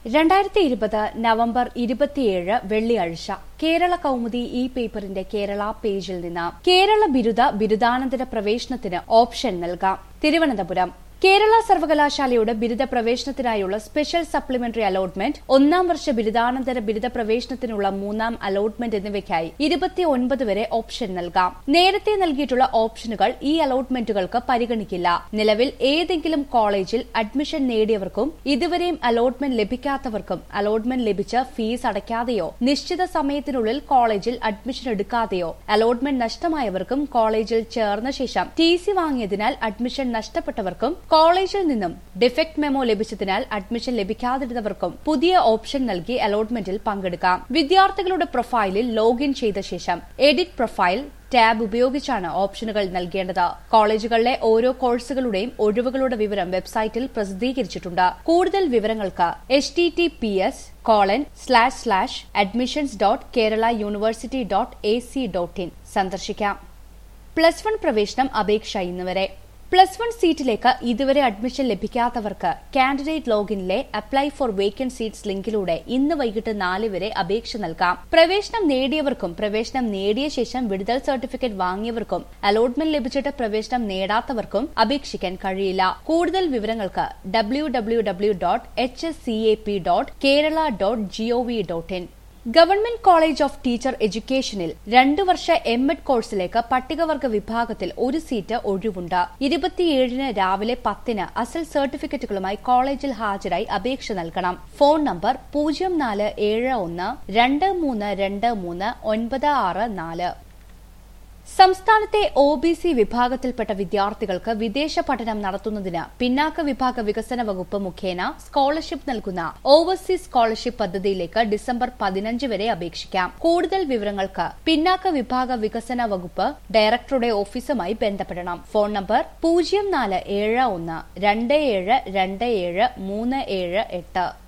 രണ്ടായിരത്തി ഇരുപത് നവംബർ ഇരുപത്തിയേഴ് വെള്ളിയാഴ്ച കേരള കൗമുദി ഇ പേപ്പറിന്റെ കേരള പേജിൽ നിന്ന് കേരള ബിരുദ ബിരുദാനന്തര പ്രവേശനത്തിന് ഓപ്ഷൻ നൽകാം തിരുവനന്തപുരം കേരള സർവകലാശാലയുടെ ബിരുദ പ്രവേശനത്തിനായുള്ള സ്പെഷ്യൽ സപ്ലിമെന്ററി അലോട്ട്മെന്റ് ഒന്നാം വർഷ ബിരുദാനന്തര ബിരുദ പ്രവേശനത്തിനുള്ള മൂന്നാം അലോട്ട്മെന്റ് എന്നിവയ്ക്കായി ഇരുപത്തിയൊൻപത് വരെ ഓപ്ഷൻ നൽകാം നേരത്തെ നൽകിയിട്ടുള്ള ഓപ്ഷനുകൾ ഈ അലോട്ട്മെന്റുകൾക്ക് പരിഗണിക്കില്ല നിലവിൽ ഏതെങ്കിലും കോളേജിൽ അഡ്മിഷൻ നേടിയവർക്കും ഇതുവരെയും അലോട്ട്മെന്റ് ലഭിക്കാത്തവർക്കും അലോട്ട്മെന്റ് ലഭിച്ച ഫീസ് അടയ്ക്കാതെയോ നിശ്ചിത സമയത്തിനുള്ളിൽ കോളേജിൽ അഡ്മിഷൻ എടുക്കാതെയോ അലോട്ട്മെന്റ് നഷ്ടമായവർക്കും കോളേജിൽ ചേർന്ന ശേഷം ടി സി വാങ്ങിയതിനാൽ അഡ്മിഷൻ നഷ്ടപ്പെട്ടവർക്കും കോളേജിൽ നിന്നും ഡിഫക്ട് മെമ്മോ ലഭിച്ചതിനാൽ അഡ്മിഷൻ ലഭിക്കാതിരുന്നവർക്കും പുതിയ ഓപ്ഷൻ നൽകി അലോട്ട്മെന്റിൽ പങ്കെടുക്കാം വിദ്യാർത്ഥികളുടെ പ്രൊഫൈലിൽ ലോഗിൻ ചെയ്ത ശേഷം എഡിറ്റ് പ്രൊഫൈൽ ടാബ് ഉപയോഗിച്ചാണ് ഓപ്ഷനുകൾ നൽകേണ്ടത് കോളേജുകളിലെ ഓരോ കോഴ്സുകളുടെയും ഒഴിവുകളുടെ വിവരം വെബ്സൈറ്റിൽ പ്രസിദ്ധീകരിച്ചിട്ടുണ്ട് കൂടുതൽ വിവരങ്ങൾക്ക് H T T P S colon slash slash admissions dot Kerala university dot A C dot in സന്ദർശിക്കാം പ്ലസ് വൺ പ്രവേശനം അപേക്ഷ ഇന്ന് വരെ പ്ലസ് വൺ സീറ്റിലേക്ക് ഇതുവരെ അഡ്മിഷൻ ലഭിക്കാത്തവർക്ക് കാൻഡിഡേറ്റ് ലോഗിനിലെ അപ്ലൈ ഫോർ വേക്കന്റ് സീറ്റ്സ് ലിങ്കിലൂടെ ഇന്ന് വൈകിട്ട് നാല് വരെ അപേക്ഷ നൽകാം പ്രവേശനം നേടിയവർക്കും പ്രവേശനം നേടിയ ശേഷം വിടുതൽ സർട്ടിഫിക്കറ്റ് വാങ്ങിയവർക്കും അലോട്ട്മെന്റ് ലഭിച്ചിട്ട് പ്രവേശനം നേടാത്തവർക്കും അപേക്ഷിക്കാൻ കഴിയില്ല കൂടുതൽ വിവരങ്ങൾക്ക് W W W dot H S C A P dot Kerala dot G O V dot in government college of teacher എഡ്യൂക്കേഷനിൽ രണ്ടു വർഷ എം എഡ് കോഴ്സിലേക്ക് പട്ടികവർഗ വിഭാഗത്തിൽ ഒരു സീറ്റ് ഒഴിവുണ്ട് ഇരുപത്തിയേഴിന് രാവിലെ പത്തിന് അസൽ സർട്ടിഫിക്കറ്റുകളുമായി കോളേജിൽ ഹാജരായി അപേക്ഷ നൽകണം ഫോൺ നമ്പർ പൂജ്യം നാല് ഏഴ് ഒന്ന് രണ്ട് മൂന്ന് രണ്ട് മൂന്ന് ഒൻപത് ആറ് നാല് സംസ്ഥാനത്തെ ഒ ബി സി വിഭാഗത്തിൽപ്പെട്ട വിദ്യാർത്ഥികൾക്ക് വിദേശ പഠനം നടത്തുന്നതിന് പിന്നാക്ക വിഭാഗ വികസന വകുപ്പ് മുഖേന സ്കോളർഷിപ്പ് നൽകുന്ന ഓവർസീസ് സ്കോളർഷിപ്പ് പദ്ധതിയിലേക്ക് ഡിസംബർ പതിനഞ്ച് വരെ അപേക്ഷിക്കാം കൂടുതൽ വിവരങ്ങൾക്ക് പിന്നാക്ക വിഭാഗ വികസന വകുപ്പ് ഡയറക്ടറുടെ ഓഫീസുമായി ബന്ധപ്പെടണം ഫോൺ നമ്പർ പൂജ്യം നാല് ഏഴ് ഒന്ന് രണ്ട് ഏഴ് രണ്ട് ഏഴ് മൂന്ന് ഏഴ് എട്ട്